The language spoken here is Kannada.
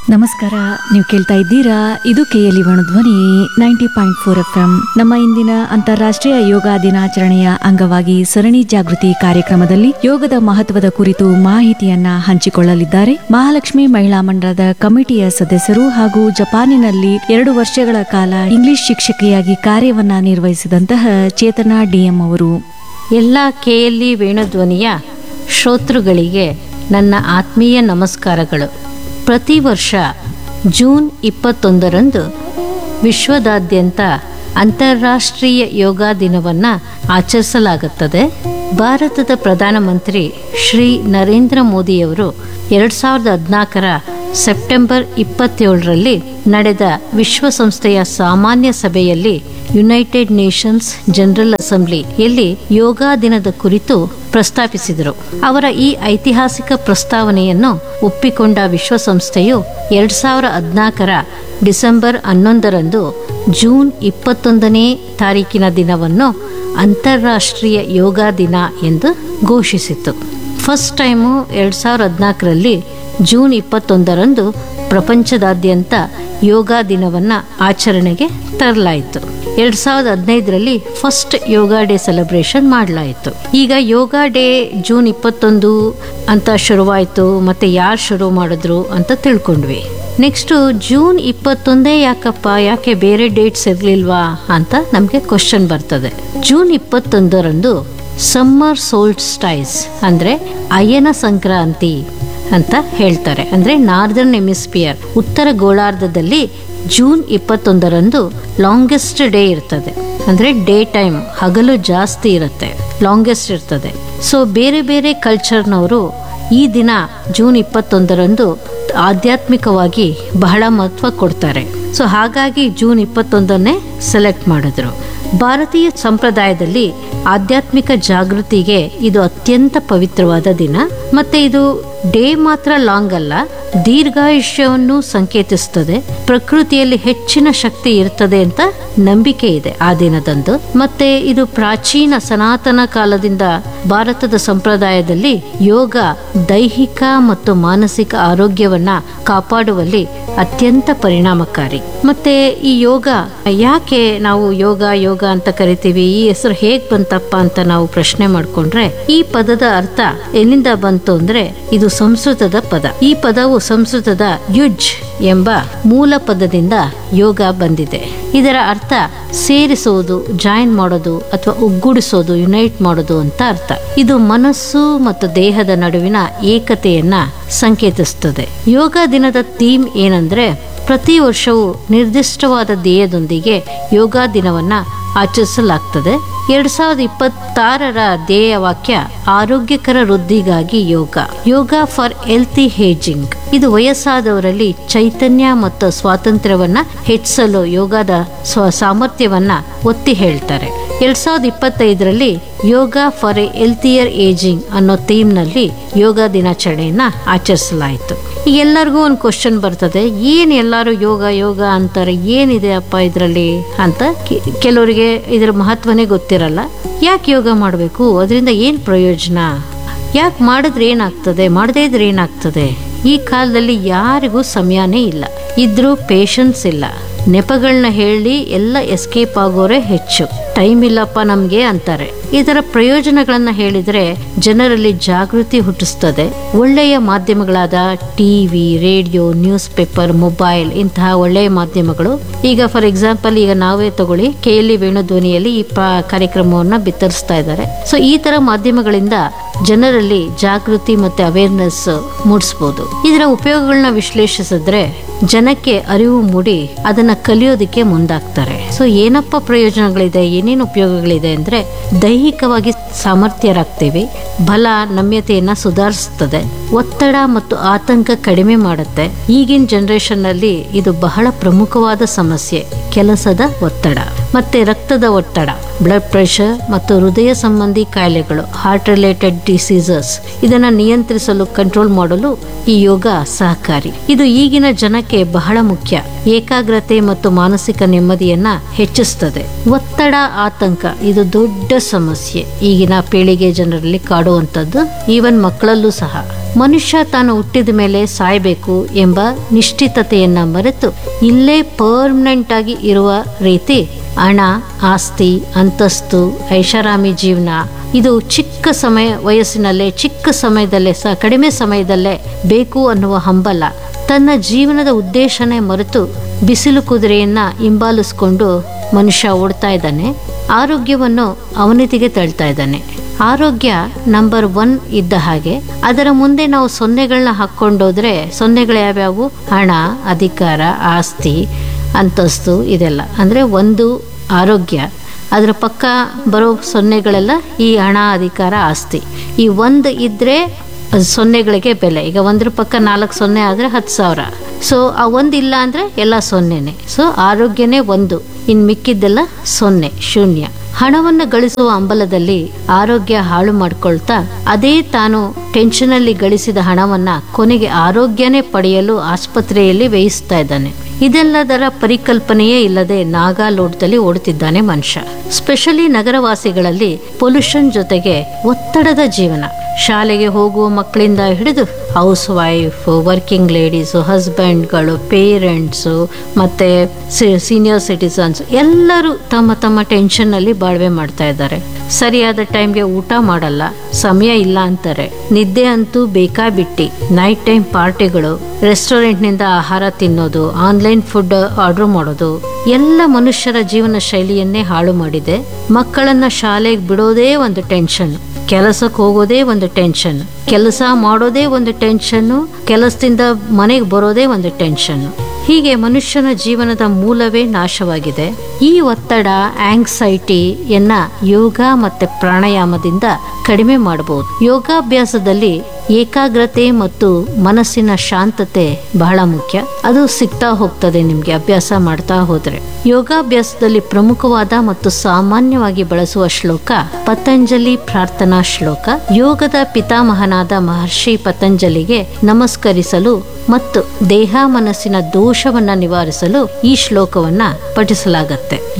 ನಮಸ್ಕಾರ ನೀವು ಕೇಳ್ತಾ ಇದ್ದೀರಾ ಇದು KLE Dhwani ninety point four F M ನಮ್ಮ ಇಂದಿನ ಅಂತಾರಾಷ್ಟ್ರೀಯ ಯೋಗ ದಿನಾಚರಣೆಯ ಅಂಗವಾಗಿ ಸರಣಿ ಜಾಗೃತಿ ಕಾರ್ಯಕ್ರಮದಲ್ಲಿ ಯೋಗದ ಮಹತ್ವದ ಕುರಿತು ಮಾಹಿತಿಯನ್ನ ಹಂಚಿಕೊಳ್ಳಲಿದ್ದಾರೆ ಮಹಾಲಕ್ಷ್ಮಿ ಮಹಿಳಾ ಮಂಡಳದ ಕಮಿಟಿಯ ಸದಸ್ಯರು ಹಾಗೂ ಜಪಾನಿನಲ್ಲಿ ಎರಡು ವರ್ಷಗಳ ಕಾಲ ಇಂಗ್ಲಿಷ್ ಶಿಕ್ಷಕಿಯಾಗಿ ಕಾರ್ಯವನ್ನ ನಿರ್ವಹಿಸಿದಂತಹ ಚೇತನಾ ಡಿಎಂ ಅವರು ಎಲ್ಲ ಕೆಎಲ್ಇ ವೇಣುಧ್ವನಿಯ ಶ್ರೋತೃಗಳಿಗೆ ನನ್ನ ಆತ್ಮೀಯ ನಮಸ್ಕಾರಗಳು ಪ್ರತಿ ವರ್ಷ ಜೂನ್ ಇಪ್ಪತ್ತೊಂದರಂದು ವಿಶ್ವದಾದ್ಯಂತ ಅಂತಾರಾಷ್ಟ್ರೀಯ ಯೋಗ ದಿನವನ್ನು ಆಚರಿಸಲಾಗುತ್ತದೆ ಭಾರತದ ಪ್ರಧಾನಮಂತ್ರಿ ಶ್ರೀ ನರೇಂದ್ರ ಮೋದಿಯವರು ಎರಡು ಸಾವಿರದ ಹದಿನಾಲ್ಕರ ಸೆಪ್ಟೆಂಬರ್ ಇಪ್ಪತ್ತೇಳರಲ್ಲಿ ನಡೆದ ವಿಶ್ವಸಂಸ್ಥೆಯ ಸಾಮಾನ್ಯ ಸಭೆಯಲ್ಲಿ ಯುನೈಟೆಡ್ ನೇಷನ್ಸ್ ಜನರಲ್ ಅಸೆಂಬ್ಲಿಯಲ್ಲಿ ಯೋಗ ದಿನದ ಕುರಿತು ಪ್ರಸ್ತಾಪಿಸಿದರು ಅವರ ಈ ಐತಿಹಾಸಿಕ ಪ್ರಸ್ತಾವನೆಯನ್ನು ಒಪ್ಪಿಕೊಂಡ ವಿಶ್ವಸಂಸ್ಥೆಯು ಎರಡ್ ಸಾವಿರ ಹದಿನಾಲ್ಕರ ಡಿಸೆಂಬರ್ ಹನ್ನೊಂದರಂದು ಜೂನ್ ಇಪ್ಪತ್ತೊಂದನೇ ತಾರೀಕಿನ ದಿನವನ್ನು ಅಂತಾರಾಷ್ಟ್ರೀಯ ಯೋಗ ದಿನ ಎಂದು ಘೋಷಿಸಿತು ಫಸ್ಟ್ ಟೈಮು ಎರಡು ಸಾವಿರದ ಹದಿನಾಲ್ಕರಲ್ಲಿ ಜೂನ್ ಇಪ್ಪತ್ತೊಂದರಂದು ಪ್ರಪಂಚದಾದ್ಯಂತ ಯೋಗ ದಿನವನ್ನು ಆಚರಣೆಗೆ ತರಲಾಯಿತು ಎರಡು ಸಾವಿರದ ಹದಿನೈದರಲ್ಲಿ ಫಸ್ಟ್ ಯೋಗ ಡೇ ಸೆಲೆಬ್ರೇಷನ್ ಮಾಡಲಾಯಿತು ಈಗ ಯೋಗ ಡೇ ಜೂನ್ ಇಪ್ಪತ್ತೊಂದು ಅಂತ ಶುರುವಾಯಿತು ಮತ್ತೆ ಯಾರು ಶುರು ಮಾಡಿದ್ರು ಅಂತ ತಿಳ್ಕೊಂಡ್ವಿ ನೆಕ್ಸ್ಟು ಜೂನ್ ಇಪ್ಪತ್ತೊಂದೇ ಯಾಕಪ್ಪ ಯಾಕೆ ಬೇರೆ ಡೇಟ್ಸ್ ಇರಲಿಲ್ವಾ ಅಂತ ನಮಗೆ ಕ್ವಶನ್ ಬರ್ತದೆ ಜೂನ್ ಇಪ್ಪತ್ತೊಂದರಂದು ಸಮ್ಮರ್ ಸೋಲ್ಟ್ ಸ್ಟೈಸ್ ಅಂದರೆ ಅಯನ ಸಂಕ್ರಾಂತಿ ಅಂತ ಹೇಳ್ತಾರೆ ಅಂದರೆ ನಾರ್ದರ್ನ್ ಎಮಿಸ್ಪಿಯರ್ ಉತ್ತರ ಗೋಳಾರ್ಧದಲ್ಲಿ ಜೂನ್ ಇಪ್ಪತ್ತೊಂದರಂದು ಲಾಂಗೆಸ್ಟ್ ಡೇ ಇರ್ತದೆ ಅಂದರೆ ಡೇ ಟೈಮ್ ಹಗಲು ಜಾಸ್ತಿ ಇರುತ್ತೆ ಲಾಂಗೆಸ್ಟ್ ಇರ್ತದೆ ಸೊ ಬೇರೆ ಬೇರೆ ಕಲ್ಚರ್ನವರು ಈ ದಿನ ಜೂನ್ ಇಪ್ಪತ್ತೊಂದರಂದು ಆಧ್ಯಾತ್ಮಿಕವಾಗಿ ಬಹಳ ಮಹತ್ವ ಕೊಡ್ತಾರೆ ಸೊ ಹಾಗಾಗಿ ಜೂನ್ ಇಪ್ಪತ್ತೊಂದನ್ನೇ ಸೆಲೆಕ್ಟ್ ಮಾಡಿದ್ರು ಭಾರತೀಯ ಸಂಪ್ರದಾಯದಲ್ಲಿ ಆಧ್ಯಾತ್ಮಿಕ ಜಾಗೃತಿಗೆ ಇದು ಅತ್ಯಂತ ಪವಿತ್ರವಾದ ದಿನ ಮತ್ತೆ ಇದು ಡೇ ಮಾತ್ರ ಲಾಂಗ್ ಅಲ್ಲ ದೀರ್ಘಾಯುಷ್ಯವನ್ನು ಸಂಕೇತಿಸುತ್ತದೆ ಪ್ರಕೃತಿಯಲ್ಲಿ ಹೆಚ್ಚಿನ ಶಕ್ತಿ ಇರ್ತದೆ ಅಂತ ನಂಬಿಕೆ ಇದೆ ಆ ದಿನದಂದು ಮತ್ತೆ ಇದು ಪ್ರಾಚೀನ ಸನಾತನ ಕಾಲದಿಂದ ಭಾರತದ ಸಂಪ್ರದಾಯದಲ್ಲಿ ಯೋಗ ದೈಹಿಕ ಮತ್ತು ಮಾನಸಿಕ ಆರೋಗ್ಯವನ್ನ ಕಾಪಾಡುವಲ್ಲಿ ಅತ್ಯಂತ ಪರಿಣಾಮಕಾರಿ ಮತ್ತೆ ಈ ಯೋಗ ಯಾಕೆ ನಾವು ಯೋಗ ಯೋಗ ಅಂತ ಕರಿತೀವಿ ಈ ಹೆಸರು ಹೇಗ್ ಬಂತಪ್ಪ ಅಂತ ನಾವು ಪ್ರಶ್ನೆ ಮಾಡ್ಕೊಂಡ್ರೆ ಈ ಪದದ ಅರ್ಥ ಎಲ್ಲಿಂದ ಬಂತು ಅಂದ್ರೆ ಇದು ಸಂಸ್ಕೃತದ ಪದ ಈ ಪದವು ಸಂಸ್ಕೃತದ ಯುಜ್ ಎಂಬ ಮೂಲ ಪದದಿಂದ ಯೋಗ ಬಂದಿದೆ ಇದರ ಅರ್ಥ ಸೇರಿಸುವುದು ಜಾಯಿನ್ ಮಾಡೋದು ಅಥವಾ ಒಗ್ಗೂಡಿಸೋದು ಯುನೈಟ್ ಮಾಡೋದು ಅಂತ ಅರ್ಥ ಇದು ಮನಸ್ಸು ಮತ್ತು ದೇಹದ ನಡುವಿನ ಏಕತೆಯನ್ನ ಸಂಕೇತಿಸುತ್ತದೆ ಯೋಗ ದಿನದ ಥೀಮ್ ಏನಂದ್ರೆ ಪ್ರತಿ ವರ್ಷವೂ ನಿರ್ದಿಷ್ಟವಾದ ಧ್ಯೇಯದೊಂದಿಗೆ ಯೋಗ ದಿನವನ್ನ ಆಚರಿಸಲಾಗ್ತದೆ ಎರಡ್ ಸಾವಿರದ ಇಪ್ಪತ್ತಾರರ ಧ್ಯೇಯ ವಾಕ್ಯ ಆರೋಗ್ಯಕರ ವೃದ್ಧಿಗಾಗಿ ಯೋಗ ಯೋಗ ಫಾರ್ ಹೆಲ್ತಿ ಹೇಜಿಂಗ್ ಇದು ವಯಸ್ಸಾದವರಲ್ಲಿ ಚೈತನ್ಯ ಮತ್ತು ಸ್ವಾತಂತ್ರ್ಯವನ್ನ ಹೆಚ್ಚಿಸಲು ಯೋಗದ ಸ್ವ ಸಾಮರ್ಥ್ಯವನ್ನ ಒತ್ತಿ ಹೇಳ್ತಾರೆ ಎರಡ್ ಸಾವಿರದ ಇಪ್ಪತ್ತೈದರಲ್ಲಿ yoga for a healthier ageing ಅನ್ನೋ ಥೀಮ್ನಲ್ಲಿ ಯೋಗ ದಿನಾಚರಣೆಯನ್ನ ಆಚರಿಸಲಾಯಿತು ಈಗ ಎಲ್ಲರಿಗೂ ಒಂದು ಕ್ವಶನ್ ಬರ್ತದೆ ಏನು ಎಲ್ಲರೂ ಯೋಗ ಯೋಗ ಅಂತಾರೆ ಏನಿದೆ ಅಪ್ಪ ಇದರಲ್ಲಿ ಅಂತ ಕೆ- ಕೆಲವರಿಗೆ ಇದರ ಮಹತ್ವನೇ ಗೊತ್ತಿರಲ್ಲ ಯಾಕೆ ಯೋಗ ಮಾಡಬೇಕು ಅದರಿಂದ ಏನು ಪ್ರಯೋಜನ ಯಾಕೆ ಮಾಡಿದ್ರೆ ಏನಾಗ್ತದೆ ಮಾಡದೇ ಇದ್ರೆ ಏನಾಗ್ತದೆ ಈ ಕಾಲದಲ್ಲಿ ಯಾರಿಗೂ ಸಮಯನೇ ಇಲ್ಲ ಇದ್ರೂ ಪೇಷನ್ಸ್ ಇಲ್ಲ ನೆಪಗಳನ್ನ ಹೇಳಿ ಎಲ್ಲ ಎಸ್ಕೇಪ್ ಆಗೋರೆ ಹೆಚ್ಚು ಟೈಮ್ ಇಲ್ಲಪ್ಪ ನಮಗೆ ಅಂತಾರೆ ಇದರ ಪ್ರಯೋಜನಗಳನ್ನ ಹೇಳಿದ್ರೆ ಜನರಲ್ಲಿ ಜಾಗೃತಿ ಹುಟ್ಟಿಸ್ತದೆ ಒಳ್ಳೆಯ ಮಾಧ್ಯಮಗಳಾದ TV radio news paper mobile ಇಂತಹ ಒಳ್ಳೆಯ ಮಾಧ್ಯಮಗಳು ಈಗ ಫಾರ್ ಎಕ್ಸಾಂಪಲ್ ಈಗ ನಾವೇ ತಗೊಳ್ಳಿ ಕೆ ಎಲ್ ವೇಣುಧ್ವನಿಯಲ್ಲಿ ಈ ಪ ಕಾರ್ಯಕ್ರಮವನ್ನ ಬಿತ್ತರಿಸ್ತಾ ಇದ್ದಾರೆ ಸೊ ಈ ತರ ಮಾಧ್ಯಮಗಳಿಂದ ಜನರಲ್ಲಿ ಜಾಗೃತಿ ಮತ್ತೆ ಅವೇರ್ನೆಸ್ ಮೂಡಿಸ್ಬೋದು ಇದರ ಉಪಯೋಗಗಳನ್ನ ವಿಶ್ಲೇಷಿಸಿದ್ರೆ ಜನಕ್ಕೆ ಅರಿವು ಮೂಡಿ ಅದನ್ನ ಕಲಿಯೋದಕ್ಕೆ ಮುಂದಾಗ್ತಾರೆ ಸೊ ಏನಪ್ಪ ಪ್ರಯೋಜನಗಳಿದೆ ಏನೇನು ಉಪಯೋಗಗಳಿದೆ ಅಂದ್ರೆ ದೈಹಿಕವಾಗಿ ಸಾಮರ್ಥ್ಯರಾಗ್ತೇವೆ ಬಲ ನಮ್ಯತೆಯನ್ನ ಸುಧಾರಿಸುತ್ತದೆ ಒತ್ತಡ ಮತ್ತು ಆತಂಕ ಕಡಿಮೆ ಮಾಡುತ್ತೆ ಈಗಿನ ಜನರೇಷನ್ ನಲ್ಲಿ ಇದು ಬಹಳ ಪ್ರಮುಖವಾದ ಸಮಸ್ಯೆ ಕೆಲಸದ ಒತ್ತಡ ಮತ್ತೆ ರಕ್ತದ ಒತ್ತಡ ಬ್ಲಡ್ ಪ್ರೆಷರ್ ಮತ್ತು ಹೃದಯ ಸಂಬಂಧಿ ಕಾಯಿಲೆಗಳು ಹಾರ್ಟ್ ರಿಲೇಟೆಡ್ ಡಿಸೀಸಸ್ ಇದನ್ನ ನಿಯಂತ್ರಿಸಲು ಕಂಟ್ರೋಲ್ ಮಾಡಲು ಈ ಯೋಗ ಸಹಕಾರಿ ಇದು ಈಗಿನ ಜನಕ್ಕೆ ಬಹಳ ಮುಖ್ಯ ಏಕಾಗ್ರತೆ ಮತ್ತು ಮಾನಸಿಕ ನೆಮ್ಮದಿಯನ್ನ ಹೆಚ್ಚಿಸ್ತದೆ ಒತ್ತಡ ಆತಂಕ ಇದು ದೊಡ್ಡ ಸಮಸ್ಯೆ ಈಗಿನ ಪೀಳಿಗೆ ಜನರಲ್ಲಿ ಕಾಡುವಂಥದ್ದು ಈವನ್ ಮಕ್ಕಳಲ್ಲೂ ಸಹ ಮನುಷ್ಯ ತಾನು ಹುಟ್ಟಿದ ಮೇಲೆ ಸಾಯಬೇಕು ಎಂಬ ನಿಶ್ಚಿತತೆಯನ್ನ ಮರೆತು ಇಲ್ಲೇ ಪರ್ಮನೆಂಟ್ ಆಗಿ ಇರುವ ರೀತಿ ಹಣ ಆಸ್ತಿ ಅಂತಸ್ತು ಐಷಾರಾಮಿ ಜೀವನ ಇದು ಚಿಕ್ಕ ಸಮಯ ವಯಸ್ಸಿನಲ್ಲೇ ಚಿಕ್ಕ ಸಮಯದಲ್ಲೇ ಸಹ ಕಡಿಮೆ ಸಮಯದಲ್ಲೇ ಬೇಕು ಅನ್ನುವ ಹಂಬಲ ತನ್ನ ಜೀವನದ ಉದ್ದೇಶನೇ ಮರೆತು ಬಿಸಿಲು ಕುದುರೆಯನ್ನ ಹಿಂಬಾಲಿಸ್ಕೊಂಡು ಮನುಷ್ಯ ಓಡ್ತಾ ಇದ್ದಾನೆ ಆರೋಗ್ಯವನ್ನು ಅವನತಿಗೆ ತಳ್ತಾ ಇದ್ದಾನೆ ಆರೋಗ್ಯ ನಂಬರ್ ಒನ್ ಇದ್ದ ಹಾಗೆ ಅದರ ಮುಂದೆ ನಾವು ಸೊನ್ನೆಗಳನ್ನ ಹಾಕ್ಕೊಂಡೋದ್ರೆ ಸೊನ್ನೆಗಳು ಯಾವ್ಯಾವು ಹಣ ಅಧಿಕಾರ ಆಸ್ತಿ ಅಂತಸ್ತು ಇದೆಲ್ಲ ಅಂದರೆ ಒಂದು ಆರೋಗ್ಯ ಅದರ ಪಕ್ಕ ಬರೋ ಸೊನ್ನೆಗಳೆಲ್ಲ ಈ ಹಣ ಅಧಿಕಾರ ಆಸ್ತಿ ಈ ಒಂದು ಇದ್ದರೆ ಸೊನ್ನೆಗಳಿಗೆ ಬೆಲೆ ಈಗ ಒಂದ್ರ ಪಕ್ಕ ನಾಲ್ಕು ಸೊನ್ನೆ ಆದರೆ ಹತ್ತು ಸಾವಿರ ಸೊ ಆ ಒಂದು ಇಲ್ಲ ಅಂದರೆ ಎಲ್ಲ ಸೊನ್ನೆನೆ ಸೊ ಆರೋಗ್ಯನೇ ಒಂದು ಇನ್ನು ಮಿಕ್ಕಿದ್ದೆಲ್ಲ ಸೊನ್ನೆ ಶೂನ್ಯ ಹಣವನ್ನು ಗಳಿಸುವ ಅಂಬಲದಲ್ಲಿ ಆರೋಗ್ಯ ಹಾಳು ಮಾಡ್ಕೊಳ್ತಾ ಅದೇ ತಾನು ಟೆನ್ಷನಲ್ಲಿ ಗಳಿಸಿದ ಹಣವನ್ನ ಕೊನೆಗೆ ಆರೋಗ್ಯನೇ ಪಡೆಯಲು ಆಸ್ಪತ್ರೆಯಲ್ಲಿ ವ್ಯಯಿಸ್ತಾ ಇದ್ದಾನೆ ಇದೆಲ್ಲದರ ಪರಿಕಲ್ಪನೆಯೇ ಇಲ್ಲದೆ ನಾಗಾಲೋಟದಲ್ಲಿ ಓಡುತ್ತಿದ್ದಾನೆ ಮನುಷ್ಯ ಸ್ಪೆಷಲಿ ನಗರವಾಸಿಗಳಲ್ಲಿ ಪೊಲ್ಯೂಷನ್ ಜೊತೆಗೆ ಒತ್ತಡದ ಜೀವನ ಶಾಲೆಗೆ ಹೋಗುವ ಮಕ್ಕಳಿಂದ ಹಿಡಿದು ಹೌಸ್ ವೈಫ್ ವರ್ಕಿಂಗ್ ಲೇಡೀಸು ಹಸ್ಬೆಂಡ್ಗಳು ಪೇರೆಂಟ್ಸು ಮತ್ತು ಸೀನಿಯರ್ ಸಿಟಿಸನ್ಸ್ ಎಲ್ಲರೂ ತಮ್ಮ ತಮ್ಮ ಟೆನ್ಷನ್ನಲ್ಲಿ ಬಾಳ್ವೆ ಮಾಡ್ತಾ ಇದ್ದಾರೆ ಸರಿಯಾದ ಟೈಮ್ಗೆ ಊಟ ಮಾಡಲ್ಲ ಸಮಯ ಇಲ್ಲ ಅಂತಾರೆ ನಿದ್ದೆ ಅಂತೂ ಬೇಕಾಬಿಟ್ಟಿ ನೈಟ್ ಟೈಮ್ ಪಾರ್ಟಿಗಳು ರೆಸ್ಟೋರೆಂಟ್ನಿಂದ ಆಹಾರ ತಿನ್ನೋದು ಆನ್ಲೈನ್ ಫುಡ್ ಆರ್ಡರ್ ಮಾಡೋದು ಎಲ್ಲ ಮನುಷ್ಯರ ಜೀವನ ಶೈಲಿಯನ್ನೇ ಹಾಳು ಮಾಡಿದೆ ಮಕ್ಕಳನ್ನ ಶಾಲೆಗೆ ಬಿಡೋದೇ ಒಂದು ಟೆನ್ಷನ್ ಕೆಲಸಕ್ಕೆ ಹೋಗೋದೇ ಒಂದು ಟೆನ್ಷನ್ ಕೆಲಸ ಮಾಡೋದೇ ಒಂದು ಟೆನ್ಷನ್ನು ಕೆಲಸದಿಂದ ಮನೆಗೆ ಬರೋದೇ ಒಂದು ಟೆನ್ಷನ್ ಹೀಗೆ ಮನುಷ್ಯನ ಜೀವನದ ಮೂಲವೇ ನಾಶವಾಗಿದೆ ಈ ಒತ್ತಡ ಆಂಗ್ಸೈಟಿಯನ್ನ ಯೋಗ ಮತ್ತೆ ಪ್ರಾಣಾಯಾಮದಿಂದ ಕಡಿಮೆ ಮಾಡಬಹುದು ಯೋಗಾಭ್ಯಾಸದಲ್ಲಿ ಏಕಾಗ್ರತೆ ಮತ್ತು ಮನಸ್ಸಿನ ಶಾಂತತೆ ಬಹಳ ಮುಖ್ಯ ಅದು ಸಿಗ್ತಾ ಹೋಗ್ತದೆ ನಿಮ್ಗೆ ಅಭ್ಯಾಸ ಮಾಡ್ತಾ ಹೋದ್ರೆ ಯೋಗಾಭ್ಯಾಸದಲ್ಲಿ ಪ್ರಮುಖವಾದ ಮತ್ತು ಸಾಮಾನ್ಯವಾಗಿ ಬಳಸುವ ಶ್ಲೋಕ ಪತಂಜಲಿ ಪ್ರಾರ್ಥನಾ ಶ್ಲೋಕ ಯೋಗದ ಪಿತಾಮಹನಾದ ಮಹರ್ಷಿ ಪತಂಜಲಿಗೆ ನಮಸ್ಕರಿಸಲು ಮತ್ತು ದೇಹ ಮನಸ್ಸಿನ ದೋಷವನ್ನ ನಿವಾರಿಸಲು ಈ ಶ್ಲೋಕವನ್ನ ಪಠಿಸಲಾಗತ್ತೆ